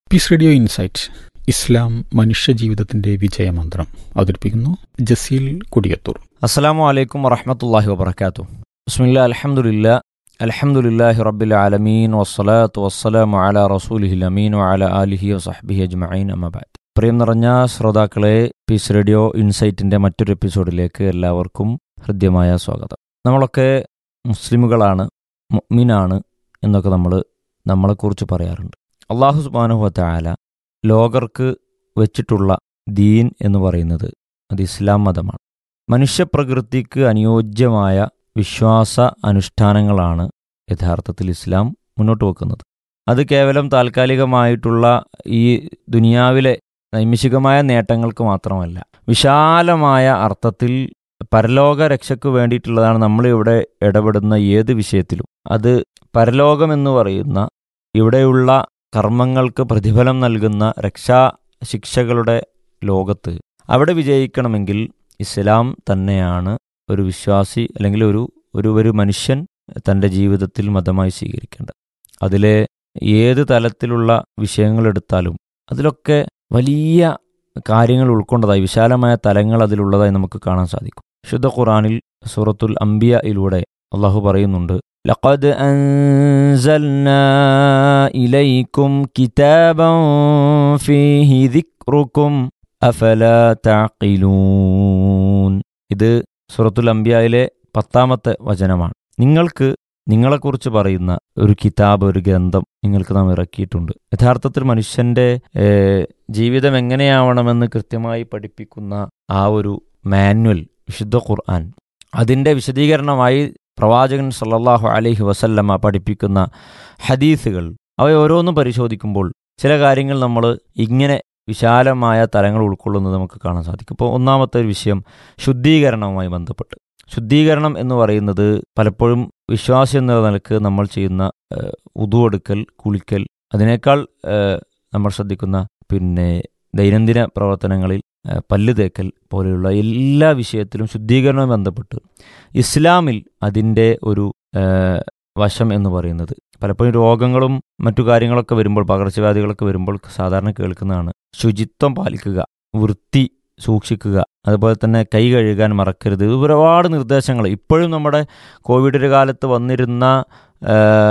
piece Radio Insight Islam മനുഷ്യജീവിതത്തിന്റെ വിജയമന്ത്രം അവതരിപ്പിക്കുന്നു ജസീൽ കുടിയത്തൂർ അസ്സലാമു അലൈക്കും വറഹമത്തല്ലാഹി വബർക്കാത്തു ബിസ്മില്ലാ അൽഹംദുലില്ലാ അൽഹംദുലില്ലാഹി റബ്ബിൽ ആലമീൻ വസ്സലാത്തു വസ്സലാമു അലാ റസൂലിഹിൽ അമീൻ വഅല ആലിഹി വസഹ്ബിഹി അജ്മഈൻ അമ്മബാദ് പ്രിയം നിറഞ്ഞ ശ്രോതാക്കളെ പീസ് റേഡിയോ ഇൻസൈറ്റിന്റെ മറ്റൊരു എപ്പിസോഡിലേക്ക് എല്ലാവർക്കും ഹൃദ്യമായ സ്വാഗതം നമ്മളൊക്കെ മുസ്ലിമുകളാണ് മുഅ്മിനാണ് എന്നൊക്കെ നമ്മൾ നമ്മളെക്കുറിച്ച് പറയാറുണ്ട് അള്ളാഹു സുബ്ഹാനഹു വതആല ലോകർക്ക് വെച്ചിട്ടുള്ള ദീൻ എന്ന് പറയുന്നത് അത് ഇസ്ലാം മതമാണ് മനുഷ്യപ്രകൃതിക്ക് അനുയോജ്യമായ വിശ്വാസ അനുഷ്ഠാനങ്ങളാണ് യഥാർത്ഥത്തിൽ ഇസ്ലാം മുന്നോട്ട് വെക്കുന്നത് അത് കേവലം താൽക്കാലികമായിട്ടുള്ള ഈ ദുനിയാവിലെ നൈമിഷികമായ നേട്ടങ്ങൾക്ക് മാത്രമല്ല വിശാലമായ അർത്ഥത്തിൽ പരലോക രക്ഷയ്ക്ക് വേണ്ടിയിട്ടുള്ളതാണ് നമ്മളിവിടെ ഇടപെടുന്ന ഏത് വിഷയത്തിലും അത് പരലോകമെന്ന് പറയുന്ന ഇവിടെയുള്ള കർമ്മങ്ങൾക്ക് പ്രതിഫലം നൽകുന്ന രക്ഷാ ശിക്ഷകളുടെ ലോകത്ത് അവിടെ വിജയിക്കണമെങ്കിൽ ഇസ്ലാം തന്നെയാണ് ഒരു വിശ്വാസി അല്ലെങ്കിൽ ഒരു ഒരു ഒരു മനുഷ്യൻ തൻ്റെ ജീവിതത്തിൽ മതമായി സ്വീകരിക്കേണ്ടത് അതിലെ ഏത് തലത്തിലുള്ള വിഷയങ്ങളെടുത്താലും അതിലൊക്കെ വലിയ കാര്യങ്ങൾ ഉൾക്കൊണ്ടതായി വിശാലമായ തലങ്ങൾ അതിലുള്ളതായി നമുക്ക് കാണാൻ സാധിക്കും ശുദ്ധ ഖുറാനിൽ സൂറത്തുൽ അംബിയയിലൂടെ അള്ളാഹു പറയുന്നുണ്ട് ലഖദ് അൻസൽനാ ഇലൈക്കും കിതാബൻ ഫീഹി ദിക്റുക്കും അഫലാ തഅഖിലൂൻ ഇത് സൂറത്തുൽ അംബിയയിലെ പത്താമത്തെ വചനമാണ് നിങ്ങൾക്ക് നിങ്ങളെക്കുറിച്ച് പറയുന്ന ഒരു കിതാബ് ഒരു ഗ്രന്ഥം നിങ്ങൾക്ക് നാം ഇറക്കിയിട്ടുണ്ട് യഥാർത്ഥത്തിൽ മനുഷ്യന്റെ ഏഹ്, ജീവിതം എങ്ങനെയാവണമെന്ന് കൃത്യമായി പഠിപ്പിക്കുന്ന ആ ഒരു മാനുവൽ വിശുദ്ധ ഖുർആൻ അതിൻ്റെ വിശദീകരണമായി പ്രവാചകൻ സല്ലല്ലാഹു അലൈഹി വസല്ലമ പഠിപ്പിക്കുന്ന ഹദീസുകൾ അവ ഓരോന്നും പരിശോധിക്കുമ്പോൾ ചില കാര്യങ്ങൾ നമ്മൾ ഇങ്ങനെ വിശാലമായ തലങ്ങൾ ഉൾക്കൊള്ളുന്നത് നമുക്ക് കാണാൻ സാധിക്കും ഇപ്പോൾ ഒന്നാമത്തെ ഒരു വിഷയം ശുദ്ധീകരണവുമായി ബന്ധപ്പെട്ട് ശുദ്ധീകരണം എന്ന് പറയുന്നത് പലപ്പോഴും വിശ്വാസി എന്ന നിലക്ക് നമ്മൾ ചെയ്യുന്ന ഏഹ്, ഉതു എടുക്കൽ കുളിക്കൽ അതിനേക്കാൾ ഏഹ്, നമ്മൾ ശ്രദ്ധിക്കുന്ന പിന്നെ ദൈനംദിന പ്രവർത്തനങ്ങളിൽ ഏഹ്, പല്ല് തേക്കൽ പോലെയുള്ള എല്ലാ വിഷയത്തിലും ശുദ്ധീകരണവുമായി ബന്ധപ്പെട്ട് ഇസ്ലാമിൽ അതിൻ്റെ ഒരു ഏഹ്, വശം എന്ന് പറയുന്നത് പലപ്പോഴും രോഗങ്ങളും മറ്റു കാര്യങ്ങളൊക്കെ വരുമ്പോൾ പകർച്ചവ്യാധികളൊക്കെ വരുമ്പോൾ സാധാരണ കേൾക്കുന്നതാണ് ശുചിത്വം പാലിക്കുക വൃത്തി സൂക്ഷിക്കുക അതുപോലെ തന്നെ കൈ കഴുകാൻ മറക്കരുത് ഇത് ഒരുപാട് നിർദ്ദേശങ്ങൾ ഇപ്പോഴും നമ്മുടെ കോവിഡ് കാലത്ത് വന്നിരുന്ന ആ,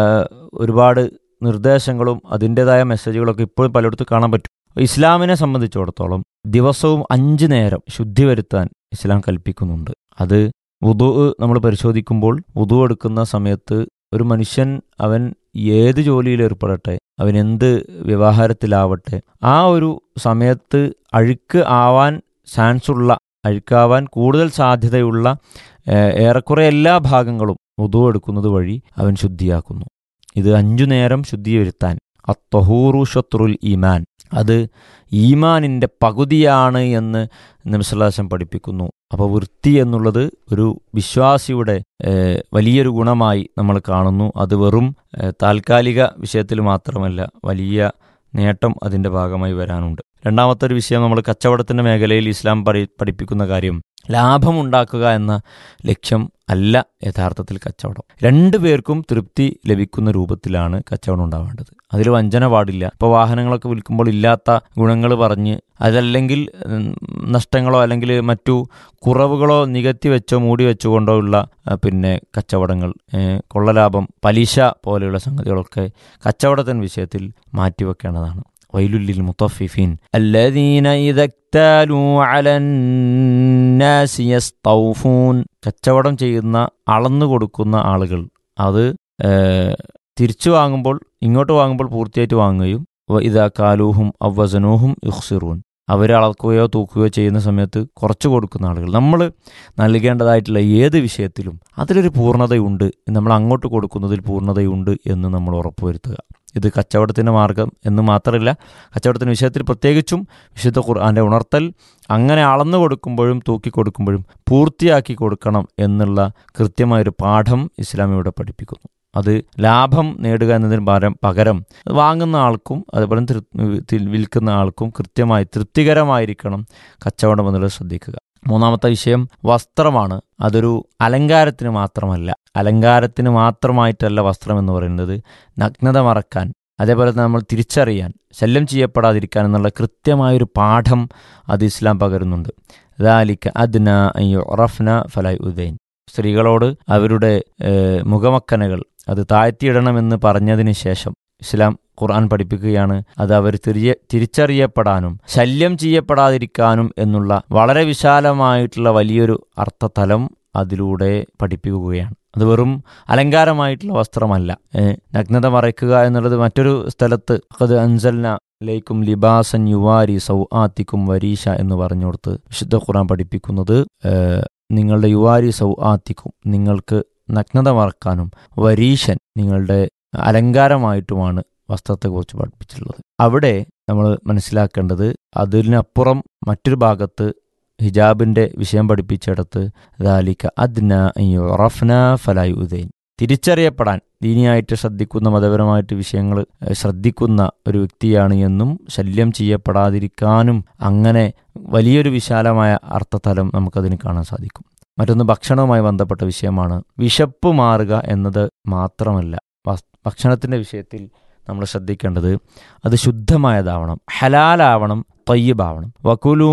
ഒരുപാട് നിർദ്ദേശങ്ങളും അതിൻ്റെതായ മെസ്സേജുകളൊക്കെ ഇപ്പോഴും പലയിടത്തും കാണാൻ പറ്റും ഇസ്ലാമിനെ സംബന്ധിച്ചിടത്തോളം ദിവസവും അഞ്ച് നേരം ശുദ്ധി വരുത്താൻ ഇസ്ലാം കൽപ്പിക്കുന്നുണ്ട് അത് വുതു നമ്മൾ പരിശോധിക്കുമ്പോൾ വുതു എടുക്കുന്ന സമയത്ത് ഒരു മനുഷ്യൻ അവൻ ഏത് ജോലിയിൽ ഏർപ്പെടട്ടെ അവൻ എന്ത് വ്യവഹാരത്തിലാവട്ടെ ആ ഒരു സമയത്ത് അഴുക്ക് ആവാൻ ചാൻസുള്ള അഴുക്കാവാൻ കൂടുതൽ സാധ്യതയുള്ള ഏഹ്, ഏറെക്കുറെ എല്ലാ ഭാഗങ്ങളും വുതു എടുക്കുന്നത് വഴി അവൻ ശുദ്ധിയാക്കുന്നു ഇത് അഞ്ചു നേരം ശുദ്ധി വരുത്താൻ അത്തഹൂറു ഷത്രുൽ ഈമാൻ അത് ഈമാനിൻ്റെ പകുതിയാണ് എന്ന് നബിസ്വല്ലാസം പഠിപ്പിക്കുന്നു അപ്പോൾ വൃത്തി എന്നുള്ളത് ഒരു വിശ്വാസിയുടെ ഏഹ്, വലിയൊരു ഗുണമായി നമ്മൾ കാണുന്നു അത് വെറും ഏഹ്, താൽക്കാലിക വിഷയത്തിൽ മാത്രമല്ല വലിയ നേട്ടം അതിൻ്റെ ഭാഗമായി വരാനുണ്ട് രണ്ടാമത്തെ ഒരു വിഷയം നമ്മൾ കച്ചവടത്തിൻ്റെ മേഖലയിൽ ഇസ്ലാം പഠി പഠിപ്പിക്കുന്ന കാര്യം ലാഭമുണ്ടാക്കുക എന്ന ലക്ഷ്യം അല്ല യഥാർത്ഥത്തിൽ കച്ചവടം രണ്ടു പേർക്കും തൃപ്തി ലഭിക്കുന്ന രൂപത്തിലാണ് കച്ചവടം ഉണ്ടാവേണ്ടത് അതിൽ വഞ്ചന പാടില്ല ഇപ്പോൾ വാഹനങ്ങളൊക്കെ വിൽക്കുമ്പോൾ ഇല്ലാത്ത ഗുണങ്ങൾ പറഞ്ഞ് അതല്ലെങ്കിൽ ഉം, നഷ്ടങ്ങളോ അല്ലെങ്കിൽ മറ്റു കുറവുകളോ നികത്തി വെച്ചോ മൂടി വെച്ചുകൊണ്ടോ ഉള്ള ആ, പിന്നെ കച്ചവടങ്ങൾ ഏ, കൊള്ളലാഭം പലിശ പോലെയുള്ള സംഗതികളൊക്കെ കച്ചവടത്തിൻ്റെ വിഷയത്തിൽ മാറ്റിവെക്കേണ്ടതാണ് വൈലുല്ലിൽ മുത്തഫിഫീൻ الذين إذا اكتالوا على الناس يستوفون കച്ചവടം ചെയ്യുന്ന അളന്നു കൊടുക്കുന്ന ആളുകൾ അത് ഏഹ്, തിരിച്ചു വാങ്ങുമ്പോൾ ഇങ്ങോട്ട് വാങ്ങുമ്പോൾ പൂർത്തിയായിട്ട് വാങ്ങുകയും വ ഇതാ കാലൂഹും അവസനൂഹും യുഹ്സിറൂൻ അവർ അളക്കുകയോ തൂക്കുകയോ ചെയ്യുന്ന സമയത്ത് കുറച്ച് കൊടുക്കുന്ന ആളുകൾ നമ്മൾ നൽകേണ്ടതായിട്ടുള്ള ഏത് വിഷയത്തിലും അതിലൊരു പൂർണ്ണതയുണ്ട് നമ്മൾ അങ്ങോട്ട് കൊടുക്കുന്നതിൽ പൂർണ്ണതയുണ്ട് എന്ന് നമ്മൾ ഉറപ്പുവരുത്തുക ഇത് കച്ചവടത്തിൻ്റെ മാർഗം എന്ന് മാത്രമല്ല കച്ചവടത്തിൻ്റെ വിഷയത്തിൽ പ്രത്യേകിച്ചും വിശുദ്ധ ഖുർആൻ്റെ ഉണർത്തൽ അങ്ങനെ അളന്നു കൊടുക്കുമ്പോഴും തൂക്കി കൊടുക്കുമ്പോഴും പൂർത്തിയാക്കി കൊടുക്കണം എന്നുള്ള കൃത്യമായൊരു പാഠം ഇസ്ലാം ഇവിടെ പഠിപ്പിക്കുന്നു അത് ലാഭം നേടുക എന്നതിന് പകരം പകരം അത് വാങ്ങുന്ന ആൾക്കും അതുപോലെ തൃ- തി- വിൽക്കുന്ന ആൾക്കും കൃത്യമായി തൃപ്തികരമായിരിക്കണം കച്ചവടം എന്നുള്ളത് ശ്രദ്ധിക്കുക മൂന്നാമത്തെ വിഷയം വസ്ത്രമാണ് അതൊരു അലങ്കാരത്തിന് മാത്രമല്ല അലങ്കാരത്തിന് മാത്രമായിട്ടല്ല വസ്ത്രം എന്ന് പറയുന്നത് നഗ്നത മറക്കാൻ അതേപോലെ തന്നെ നമ്മൾ തിരിച്ചറിയാൻ ശല്യം ചെയ്യപ്പെടാതിരിക്കാൻ എന്നുള്ള കൃത്യമായൊരു പാഠം അത് ഇസ്ലാം പകരുന്നുണ്ട് ദാലിക്ക അദ്ന റഫ്ന ഫലായ് ഉദൈൻ സ്ത്രീകളോട് അവരുടെ ഏഹ്, മുഖമക്കനകൾ അത് താഴ്ത്തിയിടണമെന്ന് പറഞ്ഞതിന് ശേഷം ഇസ്ലാം ഖുർആൻ പഠിപ്പിക്കുകയാണ് അത് അവർ തിരിയ തിരിച്ചറിയപ്പെടാനും ശല്യം ചെയ്യപ്പെടാതിരിക്കാനും എന്നുള്ള വളരെ വിശാലമായിട്ടുള്ള വലിയൊരു അർത്ഥതലം അതിലൂടെ പഠിപ്പിക്കുകയാണ് അത് വെറും അലങ്കാരമായിട്ടുള്ള വസ്ത്രമല്ല ഏ, നഗ്നത മറയ്ക്കുക എന്നുള്ളത് മറ്റൊരു സ്ഥലത്ത് അത് അൻസൽന ലേക്കും ലിബാസൻ യുവാരി സൗ ആത്തിക്കും വരീഷ എന്ന് പറഞ്ഞുകൊടുത്ത് വിശുദ്ധ ഖുർആൻ പഠിപ്പിക്കുന്നത് ഏ, നിങ്ങളുടെ യുവാരി സൗ ആത്തിക്കും നിങ്ങൾക്ക് നഗ്നത മറക്കാനും വരീഷൻ നിങ്ങളുടെ അലങ്കാരമായിട്ടുമാണ് വസ്ത്രത്തെക്കുറിച്ച് പഠിപ്പിച്ചിട്ടുള്ളത് അവിടെ നമ്മൾ മനസ്സിലാക്കേണ്ടത് അതിനപ്പുറം മറ്റൊരു ഭാഗത്ത് ഹിജാബിന്റെ വിഷയം പഠിപ്പിച്ചിടത്ത് ദാലിക്ക അദ്ന റഫ്ന ഫലായ് ഉദൈൻ തിരിച്ചറിയപ്പെടാൻ ദീനിയായിട്ട് ശ്രദ്ധിക്കുന്ന മതപരമായിട്ട് വിഷയങ്ങൾ ഏഹ്, ശ്രദ്ധിക്കുന്ന ഒരു വ്യക്തിയാണ് എന്നും ശല്യം ചെയ്യപ്പെടാതിരിക്കാനും അങ്ങനെ വലിയൊരു വിശാലമായ അർത്ഥതലം നമുക്കതിന് കാണാൻ സാധിക്കും മറ്റൊന്ന് ഭക്ഷണവുമായി ബന്ധപ്പെട്ട വിഷയമാണ് വിശപ്പ് മാറുക എന്നത് മാത്രമല്ല വസ്- ഭക്ഷണത്തിന്റെ വിഷയത്തിൽ നമ്മൾ ശ്രദ്ധിക്കേണ്ടത് അത് ശുദ്ധമായതാവണം ഹലാലാവണം തയ്യബാവണം വകുലൂ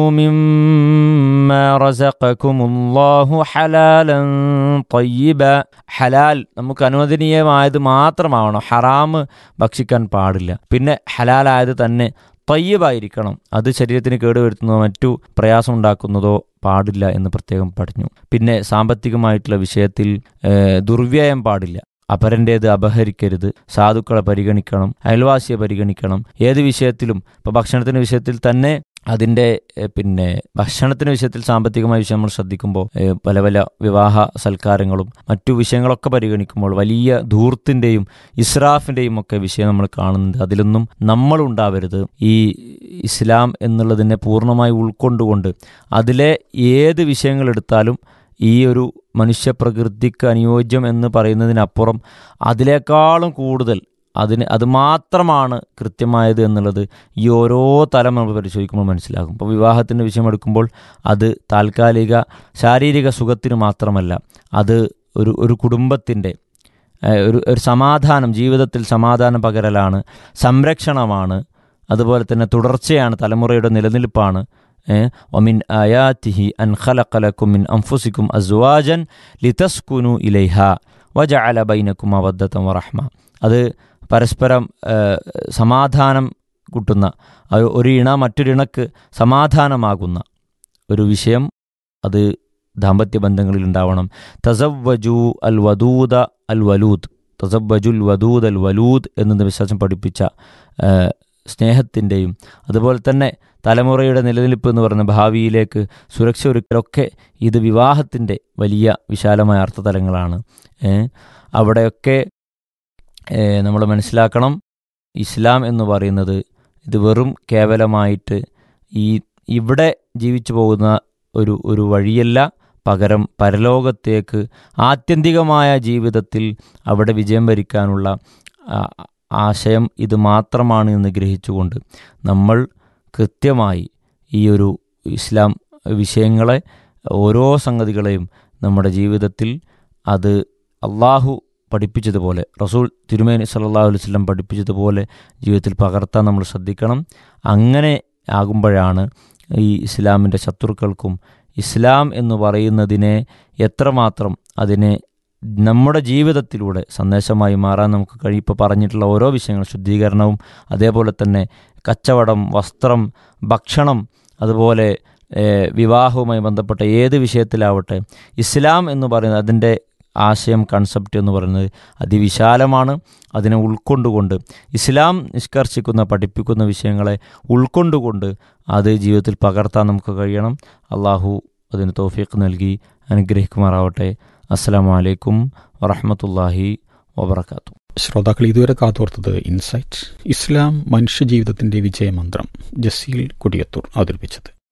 മിമ്മ റസഖകുമുല്ലാഹു ഹലാലൻ തയ്യിബ ഹലാൽ നമുക്ക് അനുവദനീയമായത് മാത്രമാവണം ഹറാം ഭക്ഷിക്കാൻ പാടില്ല പിന്നെ ഹലാലായത് തന്നെ തയ്യബായിരിക്കണം അത് ശരീരത്തിന് കേടുവരുത്തുന്നതോ മറ്റു പ്രയാസം ഉണ്ടാക്കുന്നതോ പാടില്ല എന്ന് പ്രത്യേകം പഠിഞ്ഞു പിന്നെ സാമ്പത്തികമായിട്ടുള്ള വിഷയത്തിൽ ഏഹ്, ദുർവ്യയം പാടില്ല അപരൻ്റേത് അപഹരിക്കരുത് സാധുക്കളെ പരിഗണിക്കണം അയൽവാസിയെ പരിഗണിക്കണം ഏത് വിഷയത്തിലും ഇപ്പോൾ ഭക്ഷണത്തിന്റെ വിഷയത്തിൽ തന്നെ അതിൻ്റെ ഏഹ്, പിന്നെ ഭക്ഷണത്തിന്റെ വിഷയത്തിൽ സാമ്പത്തികമായ വിഷയം നമ്മൾ ശ്രദ്ധിക്കുമ്പോൾ ഏഹ്, പല പല വിവാഹ സൽക്കാരങ്ങളും മറ്റു വിഷയങ്ങളൊക്കെ പരിഗണിക്കുമ്പോൾ വലിയ ധൂർത്തിൻ്റെയും ഇസ്രാഫിൻ്റെയും ഒക്കെ വിഷയം നമ്മൾ കാണുന്നുണ്ട് അതിലൊന്നും നമ്മൾ ഉണ്ടാവരുത് ഈ ഇസ്ലാം എന്നുള്ളതിനെ പൂർണ്ണമായി ഉൾക്കൊണ്ടുകൊണ്ട് അതിലെ ഏത് വിഷയങ്ങൾ എടുത്താലും ഈ ഒരു മനുഷ്യപ്രകൃതിക്ക് അനുയോജ്യം എന്ന് പറയുന്നതിനപ്പുറം അതിനേക്കാളും കൂടുതൽ അതിന് അത് മാത്രമാണ് കൃത്യമായത് എന്നുള്ളത് ഈ ഓരോ തലം നമ്മൾ പരിശോധിക്കുമ്പോൾ മനസ്സിലാകും ഇപ്പോൾ വിവാഹത്തിൻ്റെ വിഷയം എടുക്കുമ്പോൾ അത് താൽക്കാലിക ശാരീരിക സുഖത്തിന് മാത്രമല്ല അത് ഒരു ഒരു കുടുംബത്തിൻ്റെ ഏഹ്, ഒരു ഒരു സമാധാനം ജീവിതത്തിൽ സമാധാനം പകരലാണ് സംരക്ഷണമാണ് അതുപോലെ തന്നെ തുടർച്ചയാണ് തലമുറയുടെ നിലനിൽപ്പാണ് ഏഹ്, ഒമിൻ ആയാത്തിഹി അൻ ഖലഖലക്കും മിൻ അംഫുസിക്കും അസ്വാജൻ ലിതസ്കുനു ഇലൈഹ വജഅല ബൈനക്കും അവദ്ദത്തം വറഹ്മ അത് പരസ്പരം ഏഹ്, സമാധാനം കൂട്ടുന്ന അത് ഒരു ഇണ മറ്റൊരിണക്ക് സമാധാനമാകുന്ന ഒരു വിഷയം അത് ദാമ്പത്യ ബന്ധങ്ങളിൽ ഉണ്ടാവണം തസവ്വജു അൽ വദൂദ അൽ വലൂദ് തസവ്വജുൽ വദൂദ് അൽ വലൂദ് എന്നത് വിശ്വാസം പഠിപ്പിച്ച ഏഹ്, സ്നേഹത്തിൻ്റെയും അതുപോലെ തന്നെ തലമുറയുടെ നിലനിൽപ്പ് എന്ന് പറയുന്ന ഭാവിയിലേക്ക് സുരക്ഷ ഒരുക്കലൊക്കെ ഇത് വിവാഹത്തിൻ്റെ വലിയ വിശാലമായ അർത്ഥതലങ്ങളാണ് ഏഹ്, അവിടെയൊക്കെ നമ്മൾ മനസ്സിലാക്കണം ഇസ്ലാം എന്ന് പറയുന്നത് ഇത് വെറും കേവലമായിട്ട് ഈ ഇവിടെ ജീവിച്ചു പോകുന്ന ഒരു ഒരു വഴിയല്ല പകരം പരലോകത്തേക്ക് ആത്യന്തികമായ ജീവിതത്തിൽ അവിടെ വിജയം വരിക്കാനുള്ള ആ, ആശയം ഇത് മാത്രമാണ് എന്ന് ഗ്രഹിച്ചുകൊണ്ട് നമ്മൾ കൃത്യമായി ഈ ഒരു ഇസ്ലാം വിഷയങ്ങളെ ഓരോ സംഗതികളെയും നമ്മുടെ ജീവിതത്തിൽ അത് അള്ളാഹു പഠിപ്പിച്ചതുപോലെ റസൂൽ തിരുമേനി സല്ലല്ലാഹു അലൈഹി വസല്ലം പഠിപ്പിച്ചതുപോലെ ജീവിതത്തിൽ പകർത്താൻ നമ്മൾ ശ്രദ്ധിക്കണം അങ്ങനെ ആകുമ്പോഴാണ് ഈ ഇസ്ലാമിൻ്റെ ശത്രുക്കൾക്കും ഇസ്ലാം എന്ന് പറയുന്നതിനെ എത്രമാത്രം അതിനെ നമ്മുടെ ജീവിതത്തിലൂടെ സന്ദേശമായി മാറാൻ നമുക്ക് കഴിയും ഇപ്പോൾ പറഞ്ഞിട്ടുള്ള ഓരോ വിഷയങ്ങൾ ശുദ്ധീകരണവും അതേപോലെ തന്നെ കച്ചവടം വസ്ത്രം ഭക്ഷണം അതുപോലെ ഏഹ്, വിവാഹവുമായി ബന്ധപ്പെട്ട ഏത് വിഷയത്തിലാവട്ടെ ഇസ്ലാം എന്ന് പറയുന്നത് അതിൻ്റെ ആശയം കൺസെപ്റ്റ് എന്ന് പറയുന്നത് അതിവിശാലമാണ് അതിനെ ഉൾക്കൊണ്ടുകൊണ്ട് ഇസ്ലാം നിഷ്കർഷിക്കുന്ന പഠിപ്പിക്കുന്ന വിഷയങ്ങളെ ഉൾക്കൊണ്ടുകൊണ്ട് അത് ജീവിതത്തിൽ പകർത്താൻ നമുക്ക് കഴിയണം അള്ളാഹു അതിന് തോഫീക്ക് നൽകി അനുഗ്രഹിക്കുമാറാവട്ടെ അസ്സാം വലൈക്കും വറഹമത്തല്ലാഹി വബർക്കാത്തു ശ്രോതാക്കൾ ഇതുവരെ കാതോർത്തത് ഇൻസൈറ്റ് ഇസ്ലാം മനുഷ്യജീവിതത്തിന്റെ വിജയമന്ത്രം ജസീൽ കുടിയത്തൂർ അവതരിപ്പിച്ചത്